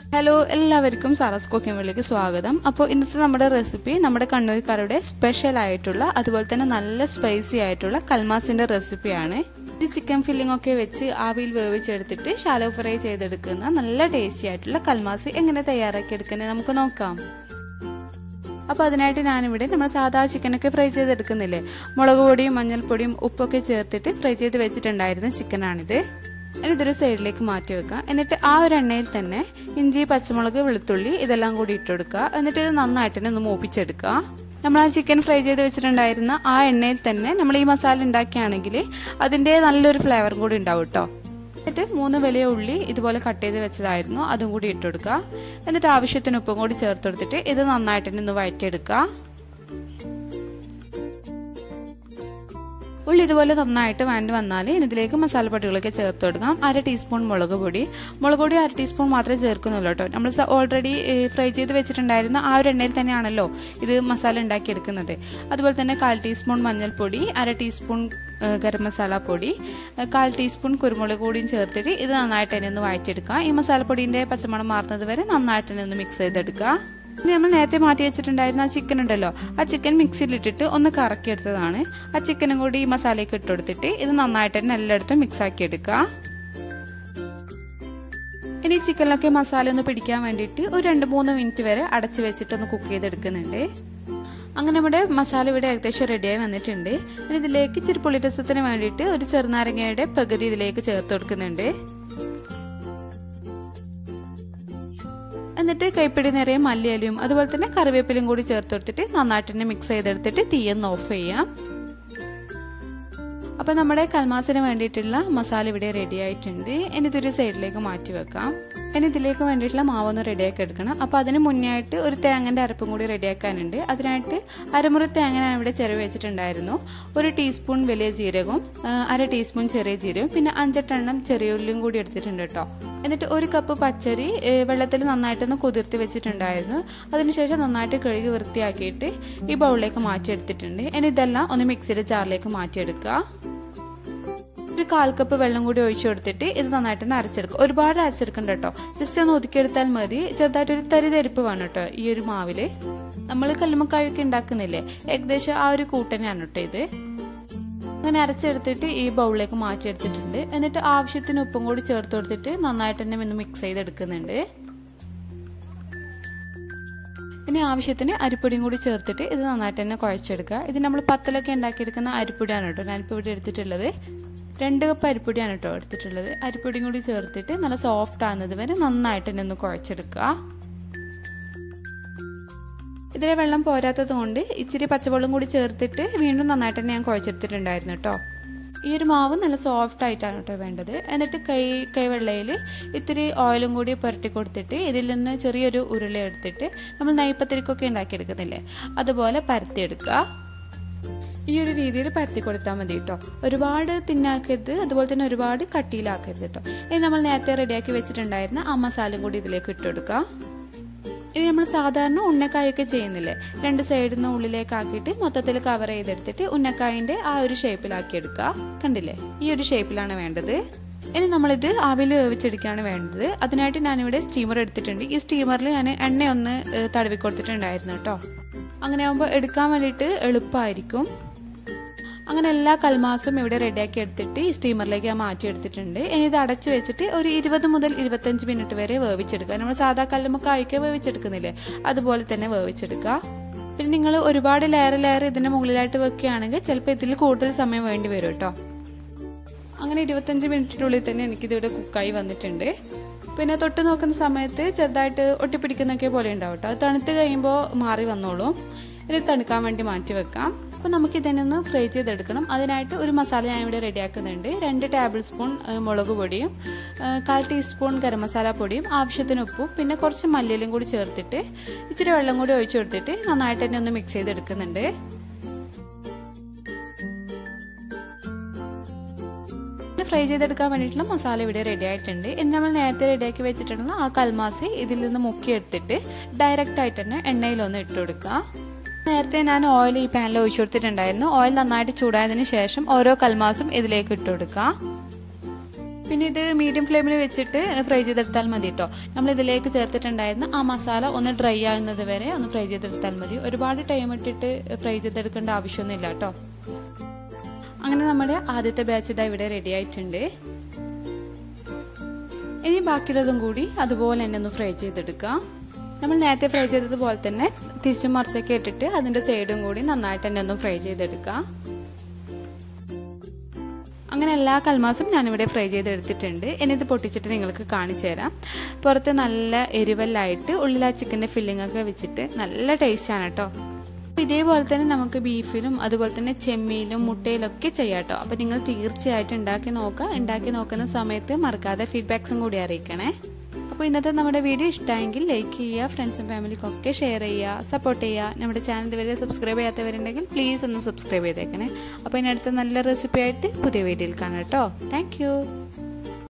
hello എല്ലാവർക്കും സാറസ് കുക്കിങ്ങിലേക്ക് സ്വാഗതം അപ്പോൾ ഇന്നത്തെ നമ്മുടെ റെസിപ്പി നമ്മുടെ കണ്ണൂർക്കാരുടെ സ്പെഷ്യൽ ആയിട്ടുള്ള അതുപോലെ തന്നെ നല്ല സ്പൈസി ആയിട്ടുള്ള കൽമാസിൻ്റെ റെസിപ്പിയാണ് ഇത് ചിക്കൻ ഫില്ലിംഗ് ഒക്കെ വെച്ച് ആവിയിൽ വേവിച്ചെടുത്തിട്ട് ഷാലോ ഫ്രൈ ചെയ്തെടുക്കുന്ന നല്ല ടേസ്റ്റി ആയിട്ടുള്ള കൽമാസ് എങ്ങനെ തയ്യാറാക്കി എടുക്കുന്നത് നമുക്ക് നോക്കാം അപ്പോൾ അതിനായിട്ട് ഞാനിവിടെ നമ്മൾ സാധാ ചിക്കനൊക്കെ ഫ്രൈ ചെയ്തെടുക്കുന്നില്ലേ മുളക് പൊടിയും മഞ്ഞൾപ്പൊടിയും ഉപ്പൊക്കെ ചേർത്തിട്ട് ഫ്രൈ ചെയ്ത് വെച്ചിട്ടുണ്ടായിരുന്ന ചിക്കനാണിത് ഇനി ഇതൊരു സൈഡിലേക്ക് മാറ്റി വെക്കാം എന്നിട്ട് ആ ഒരു എണ്ണയിൽ തന്നെ ഇഞ്ചി പച്ചമുളക് വെളുത്തുള്ളി ഇതെല്ലാം കൂടി ഇട്ടെടുക്കുക എന്നിട്ട് ഇത് നന്നായിട്ട് തന്നെ ഒന്ന് മൂപ്പിച്ചെടുക്കുക നമ്മൾ ആ ചിക്കൻ ഫ്രൈ ചെയ്ത് വെച്ചിട്ടുണ്ടായിരുന്ന ആ എണ്ണയിൽ തന്നെ നമ്മൾ ഈ മസാല ഉണ്ടാക്കുകയാണെങ്കിൽ അതിൻ്റെ നല്ലൊരു ഫ്ലേവറും കൂടി ഉണ്ടാവും കേട്ടോ എന്നിട്ട് മൂന്ന് വലിയ ഉള്ളി ഇതുപോലെ കട്ട് ചെയ്ത് വെച്ചതായിരുന്നു അതും കൂടി ഇട്ടെടുക്കുക എന്നിട്ട് ആവശ്യത്തിന് ഉപ്പും കൂടി ചേർത്ത് കൊടുത്തിട്ട് ഇത് നന്നായിട്ട് തന്നെ ഒന്ന് വഴറ്റിയെടുക്കുക ഉള്ളി ഇതുപോലെ നന്നായിട്ട് വഴണ്ട് വന്നാൽ ഇതിലേക്ക് മസാലപ്പൊടികളൊക്കെ ചേർത്ത് കൊടുക്കാം അര ടീസ്പൂൺ മുളക് പൊടി മുളക് പൊടി അര ടീസ്പൂൺ മാത്രമേ ചേർക്കുന്നുള്ളൂ കേട്ടോ നമ്മൾ ഓൾറെഡി ഫ്രൈ ചെയ്ത് വെച്ചിട്ടുണ്ടായിരുന്ന ആ ഒരു എണ്ണയിൽ തന്നെയാണല്ലോ ഇത് മസാല ഉണ്ടാക്കിയെടുക്കുന്നത് അതുപോലെ തന്നെ കാൽ ടീസ്പൂൺ മഞ്ഞൾപ്പൊടി അര ടീസ്പൂൺ ഗരം മസാല പൊടി കാൽ ടീസ്പൂൺ കുരുമുളക് പൊടിയും ചേർത്തിട്ട് ഇത് നന്നായിട്ട് തന്നെ ഒന്ന് വഴറ്റിയെടുക്കുക ഈ മസാലപ്പൊടിൻ്റെ പച്ചമണം മാറുന്നത് വരെ നന്നായിട്ട് തന്നെ ഒന്ന് മിക്സ് ചെയ്തെടുക്കുക ഇനി നമ്മൾ നേരത്തെ മാറ്റി വെച്ചിട്ടുണ്ടായിരുന്ന ആ ചിക്കൻ ഉണ്ടല്ലോ ആ ചിക്കൻ മിക്സിയിലിട്ടിട്ട് ഒന്ന് കറക്കിയെടുത്തതാണ് ആ ചിക്കനും കൂടി ഈ മസാലയ്ക്ക് ഇട്ട് കൊടുത്തിട്ട് ഇത് നന്നായിട്ട് തന്നെ എല്ലായിടത്തും മിക്സ് ആക്കി എടുക്കുക ഇനി ചിക്കനിലൊക്കെ മസാല ഒന്ന് പിടിക്കാൻ വേണ്ടിയിട്ട് ഒരു രണ്ട് മൂന്ന് മിനിറ്റ് വരെ അടച്ചു വെച്ചിട്ട് ഒന്ന് കുക്ക് ചെയ്തെടുക്കുന്നുണ്ട് അങ്ങനെ നമ്മുടെ മസാല ഇവിടെ ഏകദേശം റെഡിയായി വന്നിട്ടുണ്ട് ഇനി ഇതിലേക്ക് ഇച്ചിരി പുളിരസത്തിന് വേണ്ടിയിട്ട് ഒരു ചെറുനാരങ്ങയുടെ പകുതി ഇതിലേക്ക് ചേർത്ത് കൊടുക്കുന്നുണ്ട് എന്നിട്ട് കൈപ്പിടി നിറയെ മല്ലിയലയും അതുപോലെ തന്നെ കറിവേപ്പിലയും കൂടി ചേർത്ത് കൊടുത്തിട്ട് നന്നായിട്ട് തന്നെ മിക്സ് ചെയ്തെടുത്തിട്ട് തീയൊന്ന് ഓഫ് ചെയ്യാം അപ്പോൾ നമ്മുടെ കൽമാസിന് വേണ്ടിയിട്ടുള്ള മസാല ഇവിടെ റെഡി ആയിട്ടുണ്ട് ഇനി ഇതൊരു സൈഡിലേക്ക് മാറ്റി വെക്കാം ഇനി ഇതിലേക്ക് വേണ്ടിയിട്ടുള്ള മാവൊന്ന് റെഡിയാക്കി എടുക്കണം അപ്പോൾ അതിന് മുന്നേ ആയിട്ട് ഒരു തേങ്ങൻ്റെ അരപ്പും കൂടി റെഡിയാക്കാനുണ്ട് അതിനായിട്ട് അരമുറി തേങ്ങ ഞാൻ ഇവിടെ ചിരവ് വെച്ചിട്ടുണ്ടായിരുന്നു ഒരു ടീസ്പൂൺ വലിയ ജീരകവും അര ടീസ്പൂൺ ചെറിയ ജീരകവും പിന്നെ അഞ്ചെട്ടെണ്ണം ചെറിയ ഉള്ളിയും കൂടി എടുത്തിട്ടുണ്ട് കേട്ടോ എന്നിട്ട് ഒരു കപ്പ് പച്ചരി വെള്ളത്തിൽ നന്നായിട്ടൊന്ന് കുതിർത്തി വെച്ചിട്ടുണ്ടായിരുന്നു അതിനുശേഷം നന്നായിട്ട് കഴുകി വൃത്തിയാക്കിയിട്ട് ഈ ബൗളിലേക്ക് മാറ്റിയെടുത്തിട്ടുണ്ട് ഇനി ഇതെല്ലാം ഒന്ന് മിക്സിയുടെ ജാറിലേക്ക് മാറ്റിയെടുക്കുക ഒരു കാൽ കപ്പ് വെള്ളം കൂടി ഒഴിച്ചു കൊടുത്തിട്ട് ഇത് നന്നായിട്ട് അരച്ചെടുക്കുക ഒരുപാട് അരച്ചെടുക്കണ്ട കേട്ടോ ജസ്റ്റ് ഒന്ന് ഒതുക്കിയെടുത്താൽ മതി ചെറുതായിട്ട് ഒരു തരി തരിപ്പ് വേണം കേട്ടോ ഈ ഒരു മാവില് നമ്മൾ കല്ലുമക്കായൊക്കെ ഉണ്ടാക്കുന്നില്ലേ ഏകദേശം ആ ഒരു കൂട്ടനെയാണ് കേട്ടോ ഇത് അങ്ങനെ അരച്ചെടുത്തിട്ട് ഈ ബൗളിലേക്ക് മാറ്റിയെടുത്തിട്ടുണ്ട് എന്നിട്ട് ആവശ്യത്തിന് ഉപ്പും കൂടി ചേർത്ത് കൊടുത്തിട്ട് നന്നായിട്ട് തന്നെ ഒന്ന് മിക്സ് ചെയ്തെടുക്കുന്നുണ്ട് ഇനി ആവശ്യത്തിന് അരിപ്പൊടിയും കൂടി ചേർത്തിട്ട് ഇത് നന്നായിട്ട് തന്നെ കുഴച്ചെടുക്കുക ഇത് നമ്മൾ പത്തലൊക്കെ ഉണ്ടാക്കിയെടുക്കുന്ന അരിപ്പൊടിയാണ് കേട്ടോ ഞാനിപ്പോൾ ഇവിടെ എടുത്തിട്ടുള്ളത് രണ്ട് കപ്പ് അരിപ്പൊടിയാണ് കേട്ടോ എടുത്തിട്ടുള്ളത് അരിപ്പൊടിയും കൂടി ചേർത്തിട്ട് നല്ല സോഫ്റ്റ് ആകുന്നത് വരെ നന്നായിട്ട് തന്നെ ഒന്ന് കുഴച്ചെടുക്കുക ഇതിലെ വെള്ളം പോരാത്തത് കൊണ്ട് ഇച്ചിരി പച്ചവെള്ളം കൂടി ചേർത്തിട്ട് വീണ്ടും നന്നായിട്ട് തന്നെ ഞാൻ കുഴച്ചെടുത്തിട്ടുണ്ടായിരുന്നു കേട്ടോ ഈ ഒരു മാവ് നല്ല സോഫ്റ്റ് ആയിട്ടാണ് കേട്ടോ വേണ്ടത് എന്നിട്ട് കൈ കൈവെള്ളയിൽ ഇത്തിരി ഓയിലും കൂടി പുരട്ടി കൊടുത്തിട്ട് ഇതിൽ നിന്ന് ചെറിയൊരു ഉരുള എടുത്തിട്ട് നമ്മൾ നെയ്പ്പത്തിരിക്കൊക്കെ ഉണ്ടാക്കിയെടുക്കുന്നില്ലേ അതുപോലെ പരത്തിയെടുക്കുക ഈ ഒരു രീതിയിൽ പരത്തി കൊടുത്താൽ മതി കേട്ടോ ഒരുപാട് തിന്നാക്കരുത് അതുപോലെ തന്നെ ഒരുപാട് കട്ടിയിലാക്കരുത് കേട്ടോ ഇനി നമ്മൾ നേരത്തെ റെഡിയാക്കി വെച്ചിട്ടുണ്ടായിരുന്ന ആ മസാലയും കൂടി ഇതിലേക്ക് ഇട്ടെടുക്കുക ഇനി നമ്മൾ സാധാരണ ഉന്നക്കായൊക്കെ ചെയ്യുന്നില്ലേ രണ്ട് സൈഡിൽ നിന്ന് ഉള്ളിലേക്ക് ആക്കിയിട്ട് മൊത്തത്തിൽ കവർ ചെയ്തെടുത്തിട്ട് ഉന്നക്കായൻ്റെ ആ ഒരു ഷേപ്പിലാക്കി എടുക്കുക കണ്ടില്ലേ ഈ ഒരു ഷേപ്പിലാണ് വേണ്ടത് ഇനി നമ്മളിത് ആവിൽ വേവിച്ചെടുക്കുകയാണ് വേണ്ടത് അതിനായിട്ട് ഞാനിവിടെ സ്റ്റീമർ എടുത്തിട്ടുണ്ട് ഈ സ്റ്റീമറിൽ ഞാൻ എണ്ണ ഒന്ന് തടവി കൊടുത്തിട്ടുണ്ടായിരുന്നു കേട്ടോ അങ്ങനെ ആകുമ്പോൾ എടുക്കാൻ വേണ്ടിയിട്ട് എളുപ്പമായിരിക്കും അങ്ങനെ എല്ലാ കൽമാസും ഇവിടെ റെഡിയാക്കി എടുത്തിട്ട് ഈ സ്റ്റീമറിലേക്ക് ഞാൻ മാറ്റി എടുത്തിട്ടുണ്ട് ഇനി ഇത് അടച്ച് വെച്ചിട്ട് ഒരു ഇരുപത് മുതൽ ഇരുപത്തഞ്ച് മിനിറ്റ് വരെ വേവിച്ചെടുക്കുക നമ്മൾ സാധാ കല്ലുമ്മക്കായ്ക്ക് വേവിച്ചെടുക്കുന്നില്ലേ അതുപോലെ തന്നെ വേവിച്ചെടുക്കുക പിന്നെ നിങ്ങൾ ഒരുപാട് ലെയർ ലെയർ ഇതിൻ്റെ മുകളിലായിട്ട് വെക്കുകയാണെങ്കിൽ ചിലപ്പോൾ ഇതിൽ കൂടുതൽ സമയം വേണ്ടി വരും കേട്ടോ അങ്ങനെ ഇരുപത്തഞ്ച് മിനിറ്റിനുള്ളിൽ തന്നെ എനിക്കിതിവിടെ കുക്കായി വന്നിട്ടുണ്ട് പിന്നെ തൊട്ട് നോക്കുന്ന സമയത്ത് ചെറുതായിട്ട് ഒട്ടിപ്പിടിക്കുന്നൊക്കെ പോലെ ഉണ്ടാവും കേട്ടോ അത് തണുത്ത് കഴിയുമ്പോൾ മാറി വന്നോളും ഇനി തണുക്കാൻ വേണ്ടി മാറ്റി വെക്കാം അപ്പോൾ നമുക്ക് ഇതിനൊന്ന് ഫ്രൈ ചെയ്തെടുക്കണം അതിനായിട്ട് ഒരു മസാല ഞാൻ ഇവിടെ റെഡിയാക്കുന്നുണ്ട് രണ്ട് ടേബിൾ സ്പൂൺ മുളക് പൊടിയും കാൽ ടീസ്പൂൺ ഗരം മസാല പൊടിയും ആവശ്യത്തിന് ഉപ്പും പിന്നെ കുറച്ച് മല്ലിയിലും കൂടി ചേർത്തിട്ട് ഇച്ചിരി വെള്ളം കൂടി ഒഴിച്ചു കൊടുത്തിട്ട് നന്നായിട്ട് തന്നെ ഒന്ന് മിക്സ് ചെയ്തെടുക്കുന്നുണ്ട് ഫ്രൈ ചെയ്തെടുക്കാൻ വേണ്ടിയിട്ടുള്ള മസാല ഇവിടെ റെഡി ആയിട്ടുണ്ട് ഇനി നമ്മൾ നേരത്തെ റെഡിയാക്കി വെച്ചിട്ടുള്ള ആ കൽമാസി ഇതിൽ നിന്ന് മുക്കിയെടുത്തിട്ട് ഡയറക്റ്റ് ആയിട്ട് തന്നെ എണ്ണയിലൊന്ന് ഇട്ട് കൊടുക്കുക നേരത്തെ ഞാൻ ഓയിൽ ഈ പാനിൽ ഒഴിച്ചു കൊടുത്തിട്ടുണ്ടായിരുന്നു ഓയിൽ നന്നായിട്ട് ചൂടായതിനു ശേഷം ഓരോ കൽമാസും ഇതിലേക്ക് ഇട്ട് കൊടുക്കുക പിന്നെ ഇത് മീഡിയം ഫ്ലെയിമിൽ വെച്ചിട്ട് ഫ്രൈ ചെയ്തെടുത്താൽ മതി കേട്ടോ നമ്മൾ ഇതിലേക്ക് ചേർത്തിട്ടുണ്ടായിരുന്ന ആ മസാല ഒന്ന് ഡ്രൈ ആകുന്നത് വരെ ഒന്ന് ഫ്രൈ ചെയ്തെടുത്താൽ മതി ഒരുപാട് ടൈം ഇട്ടിട്ട് ഫ്രൈ ചെയ്തെടുക്കേണ്ട ആവശ്യമൊന്നുമില്ല കേട്ടോ അങ്ങനെ നമ്മുടെ ആദ്യത്തെ ബാച്ച് ഇതാ ഇവിടെ റെഡി ആയിട്ടുണ്ട് ഇനി ബാക്കിയുള്ളതും കൂടി അതുപോലെ തന്നെ ഒന്ന് ഫ്രൈ ചെയ്തെടുക്കാം നമ്മൾ നേരത്തെ ഫ്രൈ ചെയ്തതുപോലെ തന്നെ തിരിച്ചും മറിച്ചൊക്കെ ഇട്ടിട്ട് അതിൻ്റെ സൈഡും കൂടി നന്നായിട്ട് തന്നെ ഒന്ന് ഫ്രൈ ചെയ്തെടുക്കാം അങ്ങനെ എല്ലാ കൽമാസും ഞാനിവിടെ ഫ്രൈ ചെയ്തെടുത്തിട്ടുണ്ട് ഇനി ഇത് പൊട്ടിച്ചിട്ട് നിങ്ങൾക്ക് കാണിച്ചു തരാം പുറത്ത് നല്ല എരിവല്ലായിട്ട് ഉള്ളിൽ ആ ചിക്കൻ്റെ ഫില്ലിംഗ് ഒക്കെ വെച്ചിട്ട് നല്ല ടേസ്റ്റാണ് കേട്ടോ ഇതേപോലെ തന്നെ നമുക്ക് ബീഫിലും അതുപോലെ തന്നെ ചെമ്മീലും മുട്ടയിലൊക്കെ ചെയ്യാം കേട്ടോ അപ്പോൾ നിങ്ങൾ തീർച്ചയായിട്ടും ഉണ്ടാക്കി നോക്കുക ഉണ്ടാക്കി നോക്കുന്ന സമയത്ത് മറക്കാതെ ഫീഡ്ബാക്സും കൂടി അറിയിക്കണേ അപ്പോൾ ഇന്നത്തെ നമ്മുടെ വീഡിയോ ഇഷ്ടമായെങ്കിൽ ലൈക്ക് ചെയ്യുക ഫ്രണ്ട്സും ഫാമിലിക്കൊക്കെ ഷെയർ ചെയ്യുക സപ്പോർട്ട് ചെയ്യുക നമ്മുടെ ചാനൽ ഇതുവരെ സബ്സ്ക്രൈബ് ചെയ്യാത്തവരുണ്ടെങ്കിൽ പ്ലീസ് ഒന്ന് സബ്സ്ക്രൈബ് ചെയ്തേക്കണേ അപ്പോൾ ഇനി അടുത്ത നല്ല റെസിപ്പി ആയിട്ട് പുതിയ വീഡിയോയിൽ കാണാം കേട്ടോ താങ്ക്